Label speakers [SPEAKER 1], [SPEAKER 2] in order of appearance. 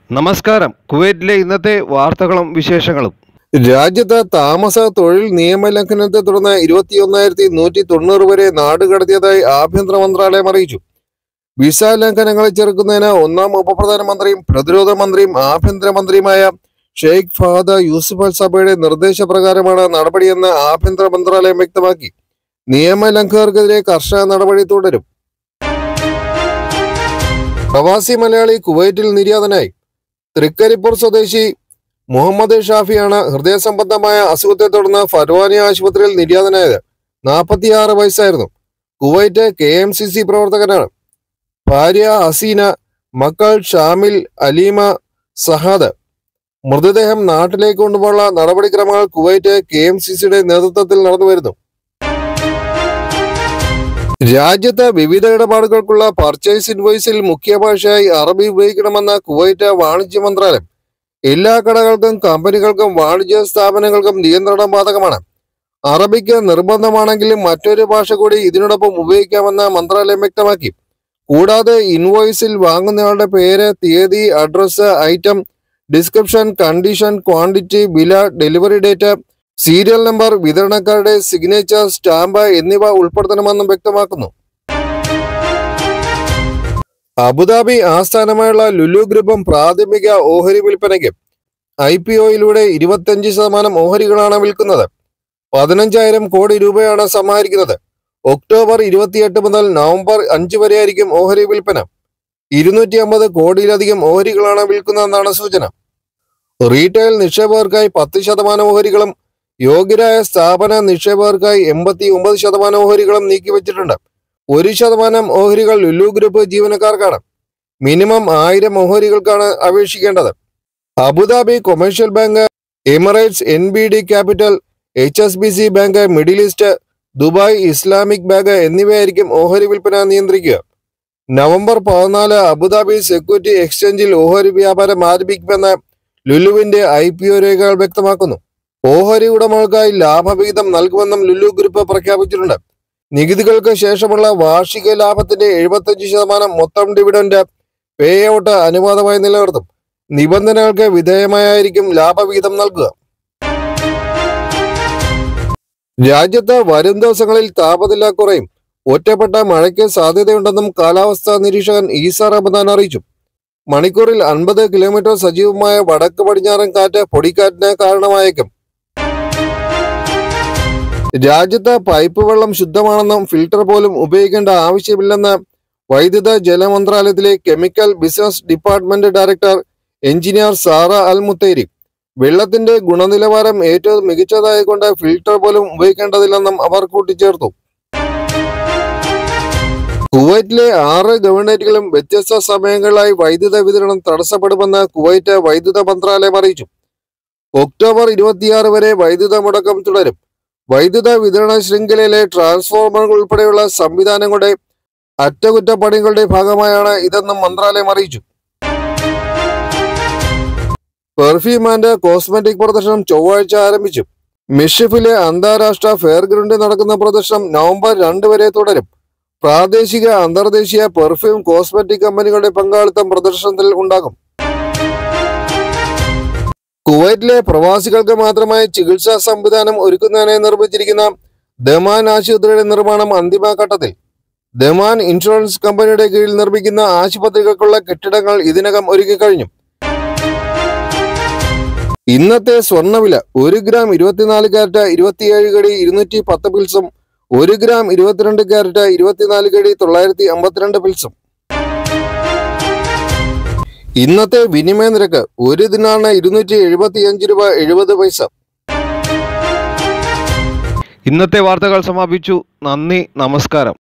[SPEAKER 1] നമസ്കാരം കുവൈറ്റിലെ ഇന്നത്തെ വാർത്തകളും വിശേഷങ്ങളും
[SPEAKER 2] രാജ്യത്ത് താമസ തൊഴിൽ നിയമലംഘനത്തെ തുടർന്ന് ഇരുപത്തിയൊന്നായിരത്തി നൂറ്റി തൊണ്ണൂറ് വരെ നാടുകടത്തിയതായി ആഭ്യന്തര മന്ത്രാലയം അറിയിച്ചു വിസ ലംഘനങ്ങളെ ചെറുക്കുന്നതിന് ഒന്നാം ഉപപ്രധാനമന്ത്രിയും പ്രതിരോധ മന്ത്രിയും ആഭ്യന്തരമന്ത്രിയുമായ ഷെയ്ഖ് ഫഹദ യൂസുഫ് അൽ സഭയുടെ നിർദ്ദേശപ്രകാരമാണ് നടപടിയെന്ന് ആഭ്യന്തര മന്ത്രാലയം വ്യക്തമാക്കി നിയമലംഘകർക്കെതിരെ കർശന നടപടി തുടരും പ്രവാസി മലയാളി കുവൈറ്റിൽ നിര്യാതനായി തൃക്കരിപ്പൂർ സ്വദേശി മുഹമ്മദ് ഷാഫിയാണ് ഹൃദയ സംബന്ധമായ അസുഖത്തെ തുടർന്ന് ഫർവാനി ആശുപത്രിയിൽ നിര്യാതനായത് നാൽപ്പത്തിയാറ് വയസ്സായിരുന്നു Kuwait K M C C പ്രവർത്തകനാണ് ഭാര്യ ഹസീന മക്കൾ ഷാമിൽ അലീമ സഹാദ് മൃതദേഹം നാട്ടിലേക്ക് കൊണ്ടുപോകാനുള്ള നടപടിക്രമങ്ങൾ കുവൈറ്റ് കെ എം സി സിയുടെ നേതൃത്വത്തിൽ നടന്നുവരുന്നു രാജ്യത്ത് വിവിധ ഇടപാടുകൾക്കുള്ള പർച്ചേസ് ഇൻവോയ്സിൽ മുഖ്യ ഭാഷയായി അറബി ഉപയോഗിക്കണമെന്ന കുവൈറ്റ് വാണിജ്യ മന്ത്രാലയം എല്ലാ കടകൾക്കും കമ്പനികൾക്കും വാണിജ്യ സ്ഥാപനങ്ങൾക്കും നിയന്ത്രണം ബാധകമാണ് അറബിക്ക് നിർബന്ധമാണെങ്കിലും മറ്റൊരു ഭാഷ കൂടി ഇതിനോടൊപ്പം ഉപയോഗിക്കാമെന്ന് മന്ത്രാലയം വ്യക്തമാക്കി കൂടാതെ ഇൻവോയ്സിൽ വാങ്ങുന്നയാളുടെ പേര് തീയതി address item description condition quantity വില ഡെലിവറി ഡേറ്റ് സീരിയൽ നമ്പർ വിതരണക്കാരുടെ സിഗ്നേച്ചർ സ്റ്റാമ്പ് എന്നിവ ഉൾപ്പെടുത്തണമെന്നും വ്യക്തമാക്കുന്നു അബുദാബി ആസ്ഥാനമായുള്ള ലുലു ഗ്രൂപ്പും പ്രാഥമിക ഓഹരി വിൽപ്പനയ്ക്ക് ഐ പി ഒയിലൂടെ ഇരുപത്തിയഞ്ച് ശതമാനം ഓഹരികളാണ് വിൽക്കുന്നത് പതിനഞ്ചായിരം കോടി രൂപയാണ് സമാഹരിക്കുന്നത് ഒക്ടോബർ ഇരുപത്തിയെട്ട് മുതൽ നവംബർ അഞ്ച് വരെയായിരിക്കും ഓഹരി വിൽപ്പന ഇരുന്നൂറ്റി അമ്പത് കോടിയിലധികം ഓഹരികളാണ് വിൽക്കുന്നതെന്നാണ് സൂചന റീറ്റെയിൽ നിക്ഷേപകർക്കായി പത്ത് ശതമാനം ഓഹരികളും യോഗ്യരായ സ്ഥാപന നിക്ഷേപകർക്കായി എൺപത്തി ഒമ്പത് ശതമാനം ഓഹരികളും നീക്കിവച്ചിട്ടുണ്ട് ഒരു ശതമാനം ഓഹരികൾ ലുലു ഗ്രൂപ്പ് ജീവനക്കാർക്കാണ് മിനിമം ആയിരം ഓഹരികൾക്കാണ് അപേക്ഷിക്കേണ്ടത് Abu Dhabi commercial bank Emirates N B D capital H S B C bank Middle East Dubai Islamic bank എന്നിവയായിരിക്കും ഓഹരി വിൽപ്പന നിയന്ത്രിക്കുക നവംബർ പതിനാല് അബുദാബി സെക്യൂരിറ്റി എക്സ്ചേഞ്ചിൽ ഓഹരി വ്യാപാരം ആരംഭിക്കുമെന്ന് ലുലുവിന്റെ ഐ പി ഒ രേഖകൾ വ്യക്തമാക്കുന്നു ഓഹരി ഉടമകൾക്കായി ലാഭവിഹിതം നൽകുമെന്നും ലുലു ഗ്രൂപ്പ് പ്രഖ്യാപിച്ചിട്ടുണ്ട് നികുതികൾക്ക് ശേഷമുള്ള വാർഷിക ലാഭത്തിന്റെ എഴുപത്തഞ്ച് ശതമാനം മൊത്തം ഡിവിഡന്റ് പേ ഔട്ട് അനുവാദമായി നിലനിർത്തും നിബന്ധനകൾക്ക് വിധേയമായിരിക്കും ലാഭവിഹിതം നൽകുക രാജ്യത്ത് വരും ദിവസങ്ങളിൽ താപനില കുറയും ഒറ്റപ്പെട്ട മഴയ്ക്ക് സാധ്യതയുണ്ടെന്നും കാലാവസ്ഥാ നിരീക്ഷകൻ ഈസ റമദാൻ അറിയിച്ചു മണിക്കൂറിൽ അൻപത് കിലോമീറ്റർ സജീവമായ വടക്ക് പടിഞ്ഞാറൻ കാറ്റ് പൊടിക്കാറ്റിന് കാരണമായേക്കും രാജ്യത്ത് പൈപ്പ് വെള്ളം ശുദ്ധമാണെന്നും ഫിൽട്ടർ പോലും ഉപയോഗിക്കേണ്ട ആവശ്യമില്ലെന്ന് വൈദ്യുത ജല മന്ത്രാലയത്തിലെ chemical business department director engineer Sara Al Mutairi വെള്ളത്തിന്റെ ഗുണനിലവാരം ഏറ്റവും മികച്ചതായതുകൊണ്ട് ഫിൽട്ടർ പോലും ഉപയോഗിക്കേണ്ടതില്ലെന്നും അവർ കൂട്ടിച്ചേർത്തു കുവൈറ്റിലെ ആറ് ഗവൺമെന്റുകളും വ്യത്യസ്ത സമയങ്ങളിലായി വൈദ്യുത വിതരണം തടസ്സപ്പെടുമെന്ന് കുവൈറ്റ് വൈദ്യുത മന്ത്രാലയം അറിയിച്ചു ഒക്ടോബർ ഇരുപത്തിയാറ് വരെ വൈദ്യുത മുടക്കം തുടരും വൈദ്യുത വിതരണ ശൃംഖലയിലെ ട്രാൻസ്ഫോർമറുകൾ ഉൾപ്പെടെയുള്ള സംവിധാനങ്ങളുടെ അറ്റകുറ്റപ്പണികളുടെ ഭാഗമായാണ് ഇതെന്നും മന്ത്രാലയം അറിയിച്ചു പെർഫ്യൂം ആൻഡ് കോസ്മെറ്റിക് പ്രദർശനം ചൊവ്വാഴ്ച ആരംഭിച്ചു മിഷിഫിലെ അന്താരാഷ്ട്ര ഫെയർ ഗ്രൗണ്ടിൽ നടക്കുന്ന പ്രദർശനം നവംബർ രണ്ട് വരെ തുടരും പ്രാദേശിക അന്തർദേശീയ പെർഫ്യൂം കോസ്മെറ്റിക് കമ്പനികളുടെ പങ്കാളിത്തം പ്രദർശനത്തിൽ ഉണ്ടാകും കുവൈറ്റിലെ പ്രവാസികൾക്ക് മാത്രമായി ചികിത്സാ സംവിധാനം ഒരുക്കുന്നതിനായി നിർമ്മിച്ചിരിക്കുന്ന ദമാൻ ആശുപത്രിയുടെ നിർമ്മാണം അന്തിമഘട്ടത്തിൽ ദമാൻ ഇൻഷുറൻസ് കമ്പനിയുടെ കീഴിൽ നിർമ്മിക്കുന്ന ആശുപത്രികൾക്കുള്ള കെട്ടിടങ്ങൾ ഇതിനകം ഒരുക്കിക്കഴിഞ്ഞു ഇന്നത്തെ സ്വർണ്ണവില ഒരു ഗ്രാം ഇരുപത്തിനാല് കാരറ്റ് ഇരുപത്തിയേഴ് കടി ഇരുന്നൂറ്റി പത്ത് പിൽസും ഒരു ഗ്രാം ഇരുപത്തിരണ്ട് കാരറ്റ് ഇരുപത്തിനാല് കടി തൊള്ളായിരത്തി അമ്പത്തിരണ്ട് പിൽസും ഇന്നത്തെ വിനിമയ നിരക്ക് ഒരു ദിനാറിന് ഇരുന്നൂറ്റി എഴുപത്തി അഞ്ച് രൂപ എഴുപത് പൈസ
[SPEAKER 1] ഇന്നത്തെ വാർത്തകൾ സമാപിച്ചു നന്ദി നമസ്കാരം